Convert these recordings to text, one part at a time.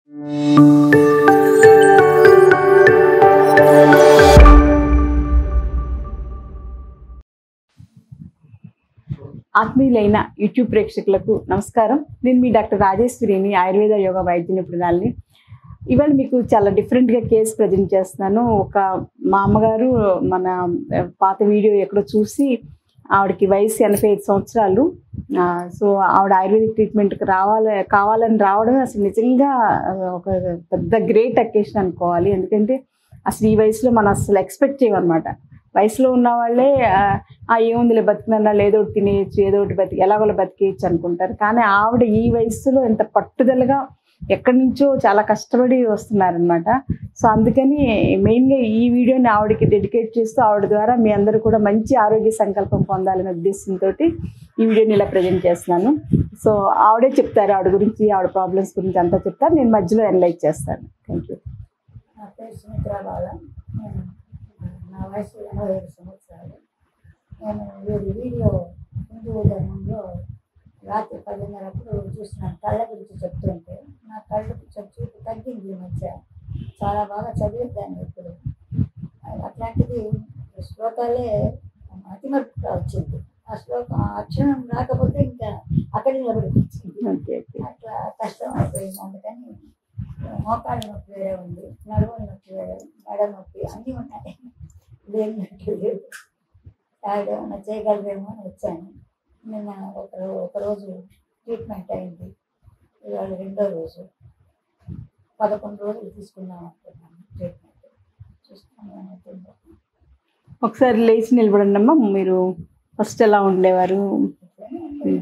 ఆత్మీయులైన YouTube ప్రేక్షకులకు నమస్కారం నేను మీ డాక్టర్ రాజేశ్వరిని ఆయుర్వేద యోగా వైద్య నిపుణురాల్ని ఇవాళ మీకు చాలా డిఫరెంట్గా కేసు ప్రజెంట్ చేస్తున్నాను ఒక మా అమ్మగారు మన ఆ, పాత వీడియో ఎక్కడో చూసి ఆవిడకి వయసు ఎనభై ఐదు సంవత్సరాలు ఆ, సో ఆవిడ ఆయుర్వేదిక్ ట్రీట్మెంట్కి రావాలి కావాలని రావడం అసలు నిజంగా ఆ, ఒక పెద్ద గ్రేట్ అకేషన్ అనుకోవాలి ఎందుకంటే అసలు ఈ వయసులో మనం అసలు ఎక్స్పెక్ట్ చేయమన్నమాట వయసులో ఉన్న వాళ్ళే ఆ, ఆ ఏముందిలే బతికినన్నా ఏదో ఒకటి తినేయచ్చు ఏదో ఒకటి బతికి ఎలాగోలా బతికేయచ్చు అనుకుంటారు కానీ ఆవిడ ఈ వయసులో ఎంత పట్టుదలగా ఎక్కడి నుంచో చాలా కష్టపడి వస్తున్నారనమాట సో అందుకని మెయిన్గా ఈ వీడియోని ఆవిడకి డెడికేట్ చేస్తూ ఆవిడ ద్వారా మీ అందరూ కూడా మంచి ఆరోగ్య సంకల్పం పొందాలనే ఉద్దేశంతో ఈ వీడియోని ఇలా ప్రజెంట్ చేస్తున్నాను సో ఆవిడే చెప్తారు ఆవిడ గురించి ఆవిడ ప్రాబ్లమ్స్ గురించి అంతా చెప్తారు నేను మధ్యలో ఎన్లైట్ చేస్తాను థ్యాంక్ యూ నా పేరు సుమిత్రా బాల నేను నా వయసు ఎనభై ఐదు సంవత్సరాలు నేను వీడి వీడియో హిందూ ధర్మంలో రాత్రి పదిన్నరప్పుడు చూసిన కళ్ళ గురించి చెప్తుంటే నా కళ్ళకు చూపు తగ్గింది ఈ మధ్య చాలా బాగా చదివేదాన్ని ఇప్పుడు అట్లాంటిది శ్లోకాలే అతిమరుపుగా వచ్చింది ఆ శ్లోకం ఆ అక్షరం రాకపోతే ఇంకా అక్కడి నిలబడి వచ్చింది ఓకే ఓకే అట్లా కష్టం అయిపోయింది అందుకని మోకాళ్ళ నొప్పి వేరే ఉంది నడుము నొప్పి వేరే మెడ నొప్పి అన్నీ ఉన్నాయి ఇదేం నొప్పి లేదు ఆవిడ ఏమన్నా చేయగలరేమో అని వచ్చాను నిన్న ఒక రో- ఒక రోజు ట్రీట్మెంట్ అయింది ఇవాళ రెండో రోజు పదకొండు రోజులు తీసుకుందాం అనుకున్నాను ట్రీట్మెంట్ చూస్తాను ఏమవుతుందో ఒకసారి లేచి నిలబడండి అమ్మా మీరు ఫస్ట్ ఎలా ఉండేవారు ఇట్లనే ఉంది.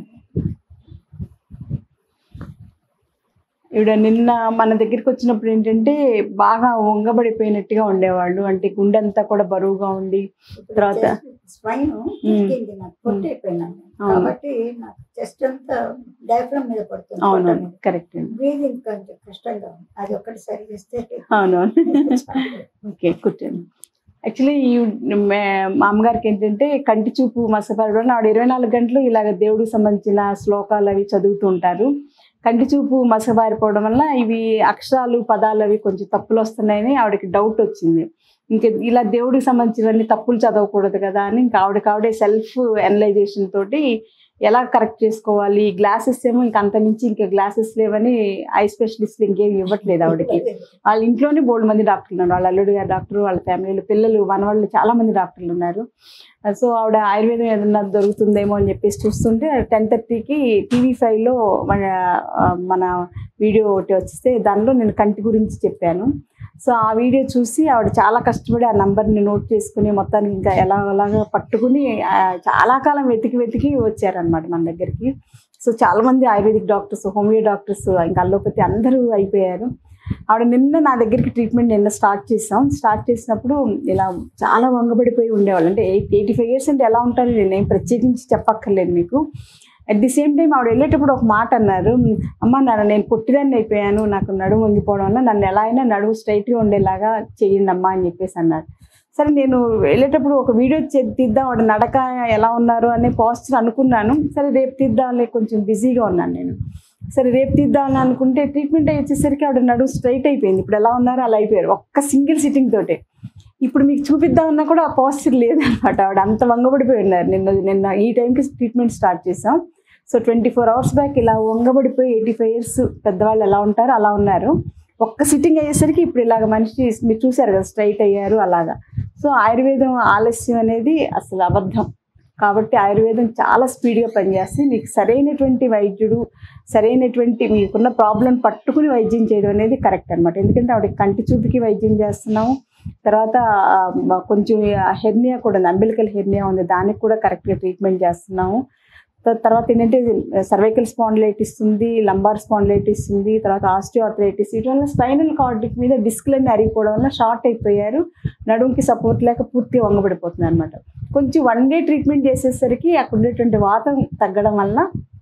ఈవిడ నిన్న మన దగ్గరికి వచ్చినప్పుడు ఏంటంటే బాగా వంగబడిపోయినట్టుగా ఉండేవాళ్ళు అంటే గుండె అంతా కూడా బరువుగా ఉండి ఇప్పుడు తర్వాత? చెస్ట్ స్పైన్ ఎక్కింది నాకు పొట్టైపోయినాను అవును. కాబట్టి నాకు చెస్ట్ అంతా డయాఫ్రమ్ మీద పడుతుంది అవును పొట్ట మీద. కరెక్ట్ అండి బ్రీదింగ్ కొంచెం కష్టంగా ఉంది అది ఒక్కటి సరి చేస్తే అవునవును చాలు. ఓకే కూర్చోండి యాక్చువల్లీ ఈ మే- మా అమ్మగారికి ఏంటంటే కంటి చూపు మసపడడం ఆవిడ ఇరవై నాలుగు గంటలు ఇలాగ దేవుడికి సంబంధించిన శ్లోకాలు అవి చదువుతూ ఉంటారు కంటి చూపు మసబారిపోవడం వల్ల ఇవి అక్షరాలు పదాలు అవి కొంచెం తప్పులు వస్తున్నాయని ఆవిడకి డౌట్ వచ్చింది ఇంకా ఇలా దేవుడికి సంబంధించినవన్నీ తప్పులు చదవకూడదు కదా అని ఇంకా ఆవిడకి ఆవిడే సెల్ఫ్ ఎనలైజేషన్ తోటి ఎలా కరెక్ట్ చేసుకోవాలి గ్లాసెస్ ఏమో ఇంకా అంత మించి ఇంకా గ్లాసెస్ లేవని ఐ స్పెషలిస్ట్లు ఇంకేం ఇవ్వట్లేదు ఆవిడకి వాళ్ళ ఇంట్లోనే బోల్డ్ మంది డాక్టర్లు ఉన్నారు వాళ్ళ అల్లుడు గారు డాక్టర్ వాళ్ళ ఫ్యామిలీలో పిల్లలు మనవాళ్ళు చాలా మంది డాక్టర్లు ఉన్నారు సో ఆవిడ ఆయుర్వేదం ఏదన్నా దొరుకుతుందేమో అని చెప్పేసి చూస్తుంటే టెన్ థర్టీకి టీవీ ఫైవ్లో మన ఆ, మన వీడియో ఒకటి వస్తే దానిలో నేను కంటి గురించి చెప్పాను సో ఆ వీడియో చూసి ఆవిడ చాలా కష్టపడి ఆ నంబర్ని నోట్ చేసుకుని మొత్తానికి ఇంకా ఎలా అలాగా పట్టుకుని ఆ, చాలా కాలం వెతికి వెతికి వచ్చారనమాట మన దగ్గరికి సో చాలా మంది ఆయుర్వేదిక్ డాక్టర్స్ హోమియో డాక్టర్స్ ఇంకా అల్లోపతి అందరూ అయిపోయారు ఆవిడ నిన్న నా దగ్గరికి ట్రీట్మెంట్ నిన్న స్టార్ట్ చేసాం స్టార్ట్ చేసినప్పుడు ఇలా చాలా వంగబడిపోయి ఉండేవాళ్ళు అంటే ఎయిట్ ఎయిటీ ఫైవ్ ఇయర్స్ అంటే ఎలా ఉంటారు నేను ఏం ప్రత్యేకించి చెప్పక్కర్లేదు మీకు అట్ ది సేమ్ టైం ఆవిడ వెళ్ళేటప్పుడు ఒక మాట అన్నారు అమ్మ నన్ను నేను పుట్టిదాన్ని అయిపోయాను నాకు నడుము వంగిపోవడం వల్ల నన్ను ఎలా అయినా నడుము స్ట్రైట్గా ఉండేలాగా చేయండి అమ్మా అని చెప్పేసి అన్నారు సరే నేను వెళ్ళేటప్పుడు ఒక వీడియో చే- తీద్దాం ఆవిడ నడక ఎలా ఉన్నారు అనే పాజిటివ్ అనుకున్నాను సరే రేపు తీద్దాంలే కొంచెం బిజీగా ఉన్నాను నేను సరే రేపు తీద్దామని అనుకుంటే ట్రీట్మెంట్ అయ్యి వచ్చేసరికి ఆవిడ నడుము స్ట్రైట్ అయిపోయింది ఇప్పుడు ఎలా ఉన్నారో అలా అయిపోయారు ఒక్క సింగిల్ సిట్టింగ్ తోటే ఇప్పుడు మీకు చూపిద్దామన్నా కూడా ఆ పాజిటివ్ లేదనమాట ఆవిడ అంత వంగబడిపోయి ఉన్నారు నిన్న నిన్న ఈ టైంకి ట్రీట్మెంట్ స్టార్ట్ చేసాం so twenty four hours back ఇలా వంగబడిపోయి ఎయిటీ ఫైవ్ ఇయర్స్ పెద్దవాళ్ళు ఎలా ఉంటారో అలా ఉన్నారు ఒక్క సిట్టింగ్ అయ్యేసరికి ఇప్పుడు ఇలాగ మనిషి మీరు చూశారు కదా స్ట్రైట్ అయ్యారు అలాగా సో ఆయుర్వేదం ఆలస్యం అనేది అసలు అబద్ధం కాబట్టి ఆయుర్వేదం చాలా స్పీడ్గా పనిచేస్తుంది మీకు సరైనటువంటి వైద్యుడు సరైనటువంటి మీకున్న ప్రాబ్లం పట్టుకుని వైద్యం చేయడం అనేది కరెక్ట్ అనమాట ఎందుకంటే ఆవిడ కంటి చూపుకి వైద్యం చేస్తున్నాము తర్వాత ఆ, మ- కొంచెం హెర్నియా కూడా ఉంది అంబిలికల్ హెర్నియా ఉంది దానికి కూడా కరెక్ట్గా ట్రీట్మెంట్ చేస్తున్నాము త- తర్వాత ఏంటంటే సర్వైకల్ స్పాండిలైటిస్ ఉంది లంబార్ స్పాండిలైటిస్ ఉంది తర్వాత ఆస్టియోఆర్థరైటిస్ వీటి వల్ల స్పైనల్ కార్డ్ మీద డిస్క్లన్నీ అరిగిపోవడం వల్ల షార్ట్ అయిపోయారు నడుముకి సపోర్ట్ లేక పూర్తిగా వంగబడిపోతుంది అనమాట కొంచెం వన్ డే ట్రీట్మెంట్ చేసేసరికి అక్కడ ఉండేటువంటి వాతం తగ్గడం వలన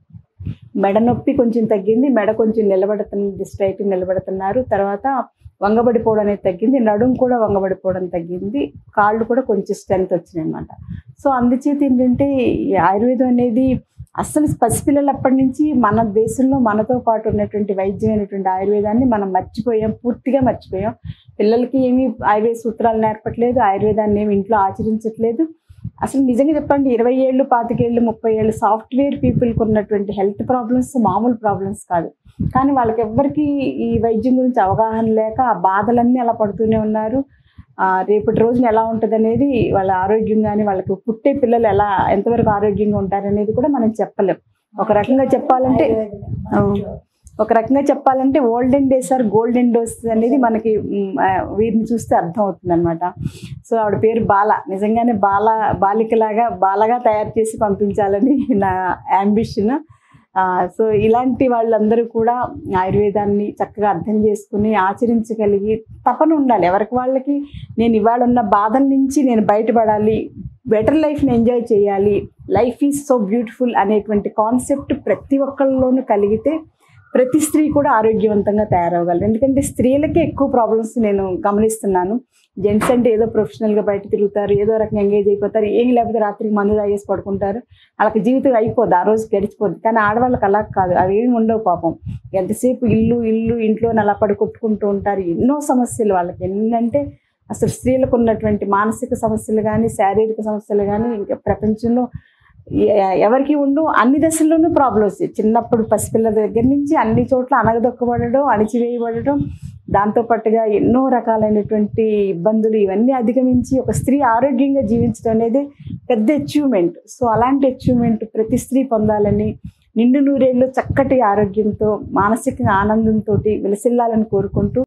మెడ నొప్పి కొంచెం తగ్గింది మెడ కొంచెం నిలబడుతుంది స్ట్రైట్ నిలబడుతున్నారు తర్వాత వంగబడిపోవడం అనేది తగ్గింది నడుము కూడా వంగబడిపోవడం తగ్గింది కాళ్ళు కూడా కొంచెం స్ట్రెంత్ వచ్చినాయి అనమాట సో అందుచేత ఏంటంటే ఈ ఆయుర్వేదం అనేది అసలు పసిపిల్లలప్పటి నుంచి మన దేశంలో మనతో పాటు ఉన్నటువంటి వైద్యమైనటువంటి ఆయుర్వేదాన్ని మనం మర్చిపోయాం పూర్తిగా మర్చిపోయాం పిల్లలకి ఏమీ ఆయుర్వేద సూత్రాలు నేర్పట్లేదు ఆయుర్వేదాన్ని ఏమి ఇంట్లో ఆచరించట్లేదు అసలు నిజంగా చెప్పండి ఇరవై ఏళ్ళు పాతికేళ్ళు ముప్పై ఏళ్ళు సాఫ్ట్వేర్ పీపుల్కి ఉన్నటువంటి హెల్త్ ప్రాబ్లమ్స్ మామూలు ప్రాబ్లమ్స్ కాదు కానీ వాళ్ళకి ఎవ్వరికి ఈ వైద్యం గురించి అవగాహన లేక ఆ బాధలన్నీ అలా పడుతూనే ఉన్నారు ఆ, రేపటి రోజున ఎలా ఉంటుంది అనేది వాళ్ళ ఆరోగ్యం కానీ వాళ్ళకి పుట్టే పిల్లలు ఎలా ఎంతవరకు ఆరోగ్యంగా ఉంటారనేది కూడా మనం చెప్పలేం ఒక రకంగా చెప్పాలంటే ఆయుర్వేదం ఒక రకంగా చెప్పాలంటే olden days are golden days అనేది మనకి మ్, ఆ, వీరిని చూస్తే అర్థం అవుతుంది అనమాట సో ఆవిడ పేరు బాల నిజంగానే బాల బాలికలాగా బాలగా తయారు చేసి పంపించాలని నా అంబిషన్ సో ఇలాంటి వాళ్ళందరూ కూడా ఆయుర్వేదాన్ని చక్కగా అర్థం చేసుకుని ఆచరించగలిగి తపన ఉండాలి ఎవరికి వాళ్ళకి నేను ఇవాళ ఉన్న బాధల నుంచి నేను బయటపడాలి బెటర్ లైఫ్ని ఎంజాయ్ చేయాలి లైఫ్ ఈజ్ సో బ్యూటిఫుల్ అనేటువంటి కాన్సెప్ట్ ప్రతి ఒక్కళ్ళలోనూ కలిగితే ప్రతి స్త్రీ కూడా ఆరోగ్యవంతంగా తయారవ్వగలరు ఎందుకంటే స్త్రీలకే ఎక్కువ ప్రాబ్లమ్స్ నేను గమనిస్తున్నాను జెంట్స్ అంటే ఏదో ప్రొఫెషనల్గా బయట తిరుగుతారు ఏదో రకంగా ఎంగేజ్ అయిపోతారు ఏం లేకపోతే రాత్రికి మందు తాగేసి పడుకుంటారు వాళ్ళకి జీవితం అయిపోద్ది ఆ రోజు గడిచిపోద్ది కానీ ఆడవాళ్ళకి అలా కాదు అవి ఏమి ఉండవు పాపం ఎంతసేపు ఇల్లు ఇల్లు ఇంట్లో అలా పడి కొట్టుకుంటూ ఉంటారు ఎన్నో సమస్యలు వాళ్ళకి ఎన్నంటే అసలు స్త్రీలకు ఉన్నటువంటి మానసిక సమస్యలు కానీ శారీరక సమస్యలు కానీ ఇంకా ప్రపంచంలో ఎ- ఎవరికి ఉండు అన్ని దశల్లోనూ ప్రాబ్లమ్స్ చిన్నప్పుడు పసిపిల్లల దగ్గర నుంచి అన్ని చోట్ల అనగదొక్కబడడం అణిచివేయబడడం దాంతోపాటుగా ఎన్నో రకాలైనటువంటి ఇబ్బందులు ఇవన్నీ అధిగమించి ఒక స్త్రీ ఆరోగ్యంగా జీవించడం అనేది పెద్ద అచీవ్మెంట్ సో అలాంటి అచీవ్మెంట్ ప్రతి స్త్రీ పొందాలని నిండు నూరేళ్ళు చక్కటి ఆరోగ్యంతో మానసిక ఆనందంతో విలసిల్లాలని కోరుకుంటూ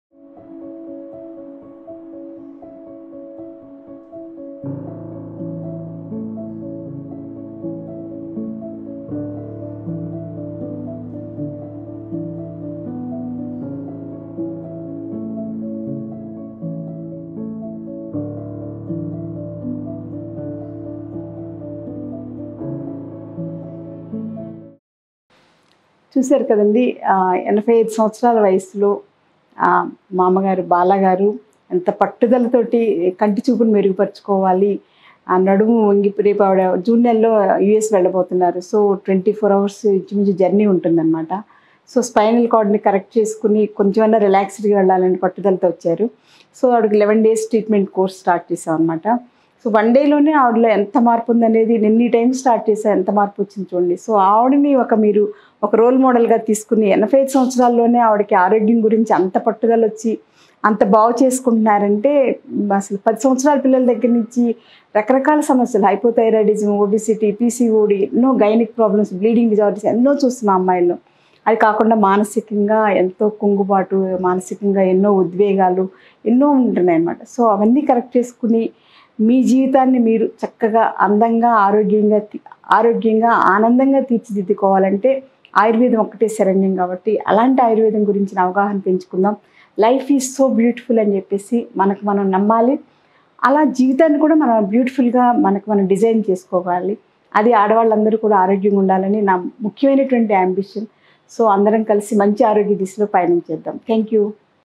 చూశారు కదండి ఆ, ఎనభై ఐదు సంవత్సరాల వయసులో ఆ, మా అమ్మగారు బాలగారు ఎంత పట్టుదలతోటి కంటి చూపును మెరుగుపరుచుకోవాలి ఆ నడుము వంగి రేపు ఆవిడ జూన్ నెలలో యుఎస్ వెళ్ళబోతున్నారు సో ట్వంటీ ఫోర్ అవర్స్ ఇంచుమించు జర్నీ ఉంటుందన్నమాట సో స్పైనల్ కార్డ్ని కరెక్ట్ చేసుకుని కొంచెమైనా రిలాక్స్డ్గా వెళ్ళాలని పట్టుదలతో వచ్చారు సో ఆవిడకి eleven days treatment course start చేసాం అనమాట సో వన్ డేలోనే ఆవిడలో ఎంత మార్పు ఉందనేది ఎన్ని టైం స్టార్ట్ చేసా ఎంత మార్పు వచ్చింది చూడండి సో ఆవిడని ఒక మీరు ఒక రోల్ మోడల్గా తీసుకుని ఎనభై ఐదు సంవత్సరాల్లోనే ఆవిడకి ఆరోగ్యం గురించి అంత పట్టుదల వచ్చి అంత బాగు చేసుకుంటున్నారంటే అసలు పది సంవత్సరాల పిల్లల దగ్గర నుంచి రకరకాల సమస్యలు హైపోథైరాయిడిజం ఒబిసిటీ పీసీఓడి ఎన్నో గైనిక్ ప్రాబ్లమ్స్ బ్లీడింగ్ డిజార్డర్స్ ఎన్నో చూస్తున్నాం అమ్మాయిల్లో అది కాకుండా మానసికంగా ఎంతో కుంగుబాటు మానసికంగా ఎన్నో ఉద్వేగాలు ఎన్నో ఉంటున్నాయి అన్నమాట సో అవన్నీ కరెక్ట్ చేసుకుని మీ జీవితాన్ని మీరు చక్కగా అందంగా ఆరోగ్యంగా తీ- ఆరోగ్యంగా ఆనందంగా తీర్చిదిద్దుకోవాలంటే ఆయుర్వేదం ఒక్కటే శరణ్యం కాబట్టి అలాంటి ఆయుర్వేదం గురించిన అవగాహన పెంచుకుందాం లైఫ్ ఈజ్ సో బ్యూటిఫుల్ అని చెప్పేసి మనకు మనం నమ్మాలి అలా జీవితాన్ని కూడా మనం బ్యూటిఫుల్గా మనకు మనం డిజైన్ చేసుకోవాలి అది ఆడవాళ్ళందరూ కూడా ఆరోగ్యంగా ఉండాలని నా ముఖ్యమైనటువంటి అంబిషన్ సో అందరం కలిసి మంచి ఆరోగ్య దిశలో పయనం చేద్దాం థ్యాంక్ యూ